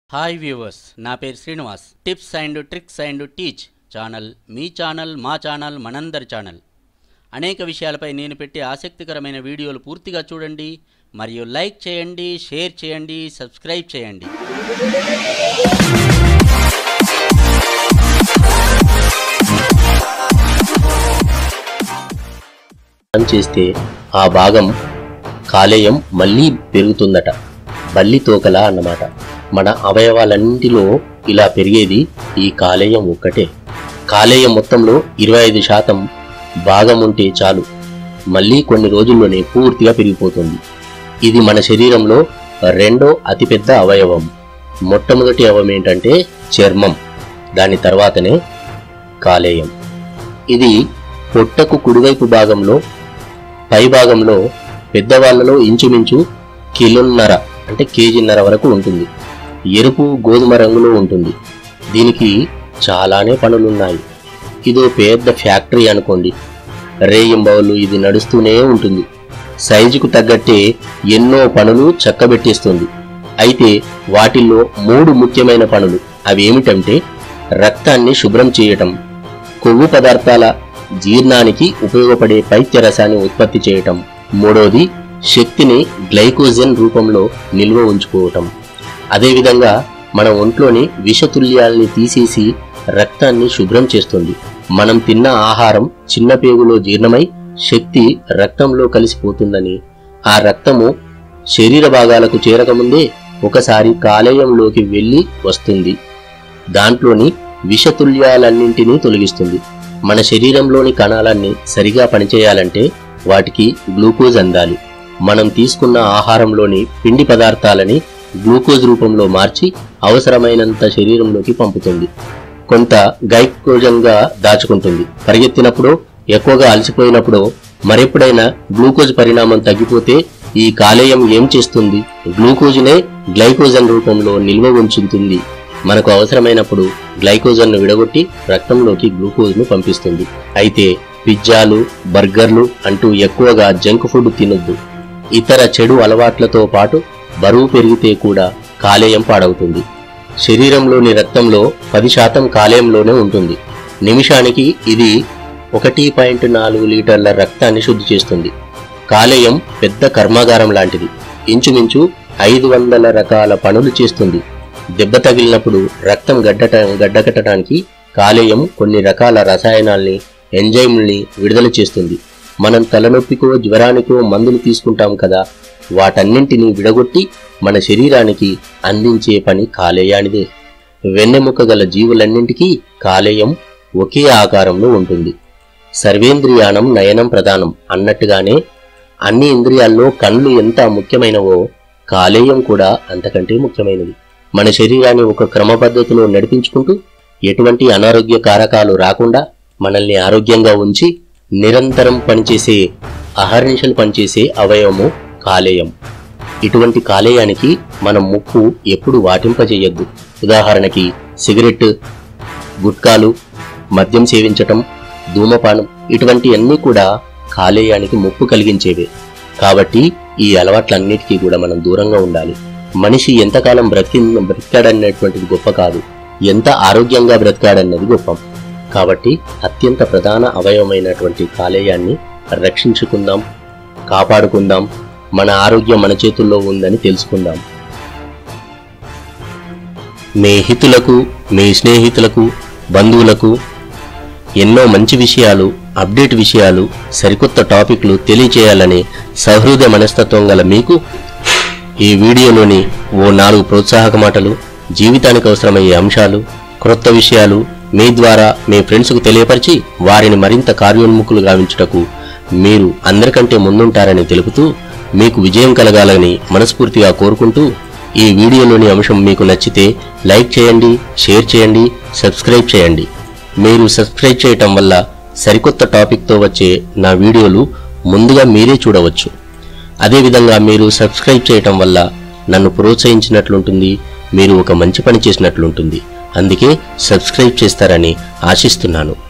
hi viewers నా పేరు Srinivas tips and tricks and teach channel మీ ఛానల్ మా ఛానల్ మనందరి ఛానల్ అనేక విషయాలపై నేను పెట్టే ఆసక్తికరమైన వీడియోలు పూర్తిగా చూడండి మరియు లైక్ చేయండి షేర్ చేయండి సబ్స్క్రైబ్ చేయండి పని చేస్తే ఆ భాగం కాలేయం మళ్ళీ పెరుగుతుందట బల్లి తోకలా అన్నమాట మన అవయవాలన్నింటిలో ఇలా పెరిగేది ఈ కాలేయం ఒక్కటే కాలేయం మొత్తంలో ఇరవై ఐదు శాతం భాగం ఉంటే చాలు మళ్ళీ కొన్ని రోజుల్లోనే పూర్తిగా పెరిగిపోతుంది ఇది మన శరీరంలో రెండో అతిపెద్ద అవయవం మొట్టమొదటి అవయవం ఏంటంటే చర్మం దాని తర్వాతనే కాలేయం ఇది పొట్టకు కుడివైపు భాగంలో పై భాగంలో పెద్దవాళ్లలో ఇంచుమించు కిలోన్నర అంటే కేజీన్నర వరకు ఉంటుంది ఎరుపు గోధుమ రంగులో ఉంటుంది దీనికి చాలానే పనులున్నాయి ఇదో పెద్ద ఫ్యాక్టరీ అనుకోండి రేయింబవలు ఇది నడుస్తూనే ఉంటుంది సైజుకు తగ్గట్టే ఎన్నో పనులు చక్కబెట్టేస్తుంది అయితే వాటిల్లో మూడు ముఖ్యమైన పనులు అవి ఏమిటంటే రక్తాన్ని శుభ్రం చేయటం కొవ్వు పదార్థాల జీర్ణానికి ఉపయోగపడే పైత్య రసాన్ని ఉత్పత్తి చేయటం మూడోది శక్తిని గ్లైకోజన్ రూపంలో నిల్వ ఉంచుకోవటం అదేవిధంగా మన ఒంట్లోని విషతుల్యాల్ని తీసేసి రక్తాన్ని శుభ్రం చేస్తుంది మనం తిన్న ఆహారం చిన్న పేగులో జీర్ణమై శక్తి రక్తంలో కలిసిపోతుందని ఆ రక్తము శరీర భాగాలకు చేరకముందే ఒకసారి కాలేయంలోకి వెళ్ళి వస్తుంది దాంట్లోని విషతుల్యాలన్నింటినీ తొలగిస్తుంది మన శరీరంలోని కణాలన్నీ సరిగా పనిచేయాలంటే వాటికి గ్లూకోజ్ అందాలి మనం తీసుకున్న ఆహారంలోని పిండి పదార్థాలని గ్లూకోజ్ రూపంలో మార్చి అవసరమైనంత శరీరంలోకి పంపుతుంది కొంత గైకోజంగా దాచుకుంటుంది పరిగెత్తినప్పుడు ఎక్కువగా అలసిపోయినప్పుడు మరెప్పుడైనా గ్లూకోజ్ పరిణామం తగ్గిపోతే ఈ కాలేయం ఏం చేస్తుంది గ్లూకోజ్నే గ్లైకోజన్ రూపంలో నిల్వ ఉంచుతుంది మనకు అవసరమైనప్పుడు గ్లైకోజన్ను విడగొట్టి రక్తంలోకి గ్లూకోజ్ను పంపిస్తుంది అయితే పిజ్జాలు బర్గర్లు అంటూ ఎక్కువగా జంక్ ఫుడ్ తినొద్దు ఇతర చెడు అలవాట్లతో పాటు బరువు పెరిగితే కూడా కాలేయం పాడవుతుంది శరీరంలోని రక్తంలో పది శాతం కాలేయంలోనే ఉంటుంది నిమిషానికి ఇది ఒకటి పాయింట్ నాలుగు లీటర్ల రక్తాన్ని శుద్ధి చేస్తుంది కాలేయం పెద్ద కర్మాగారం లాంటిది ఇంచుమించు ఐదు వందల రకాల పనులు చేస్తుంది దెబ్బ తగిలినప్పుడు రక్తం గడ్డట గడ్డకట్టడానికి కాలేయం కొన్ని రకాల రసాయనాల్ని ఎంజైమ్ల్ని విడుదల చేస్తుంది మనం తలనొప్పికో జ్వరానికో మందులు తీసుకుంటాం కదా వాటన్నింటినీ విడగొట్టి మన శరీరానికి అందించే పని కాలేయానిదే వెన్నెముక గల జీవులన్నింటికీ కాలేయం ఒకే ఆకారంలో ఉంటుంది సర్వేంద్రియానం నయనం ప్రధానం అన్నట్టుగానే అన్ని ఇంద్రియాల్లో కళ్ళు ఎంత ముఖ్యమైనవో కాలేయం కూడా అంతకంటే ముఖ్యమైనది మన శరీరాన్ని ఒక క్రమ పద్ధతిలో నడిపించుకుంటూ ఎటువంటి అనారోగ్య కారకాలు రాకుండా మనల్ని ఆరోగ్యంగా ఉంచి నిరంతరం పనిచేసే అహర్నిశలు పనిచేసే అవయవము కాలేయం ఇటువంటి కాలేయానికి మనం ముక్కు ఎప్పుడు వాటింపజేయొద్దు ఉదాహరణకి సిగరెట్ గుట్కాలు మద్యం సేవించటం ధూమపానం ఇటువంటి అన్నీ కూడా కాలేయానికి ముప్పు కలిగించేవే కాబట్టి ఈ అలవాట్లన్నిటికీ కూడా మనం దూరంగా ఉండాలి మనిషి ఎంతకాలం బ్రతికి బ్రతికాడనేటువంటిది గొప్ప కాదు ఎంత ఆరోగ్యంగా బ్రతికాడన్నది గొప్ప కాబట్టి అత్యంత ప్రధాన అవయవమైనటువంటి కాలేయాన్ని రక్షించుకుందాం కాపాడుకుందాం మన ఆరోగ్యం మన చేతుల్లో ఉందని తెలుసుకుందాం మీ హితులకు మీ స్నేహితులకు బంధువులకు ఎన్నో మంచి విషయాలు అప్డేట్ విషయాలు సరికొత్త టాపిక్లు తెలియచేయాలనే సహృదయ మనస్తత్వం గల మీకు ఈ వీడియోలోని ఓ నాలుగు ప్రోత్సాహక మాటలు జీవితానికి అవసరమయ్యే అంశాలు క్రొత్త విషయాలు మీ ద్వారా మీ ఫ్రెండ్స్కు తెలియపరిచి వారిని మరింత కార్యోన్ముఖులు గావించుటకు మీరు అందరికంటే ముందుంటారని తెలుపుతూ మీకు విజయం కలగాలని మనస్ఫూర్తిగా కోరుకుంటూ ఈ వీడియోలోని అంశం మీకు నచ్చితే లైక్ చేయండి షేర్ చేయండి సబ్స్క్రైబ్ చేయండి మీరు సబ్స్క్రైబ్ చేయటం వల్ల సరికొత్త టాపిక్తో వచ్చే నా వీడియోలు ముందుగా మీరే చూడవచ్చు అదేవిధంగా మీరు సబ్స్క్రైబ్ చేయటం వల్ల నన్ను ప్రోత్సహించినట్లుంటుంది మీరు ఒక మంచి పని చేసినట్లుంటుంది అందుకే సబ్స్క్రైబ్ చేస్తారని ఆశిస్తున్నాను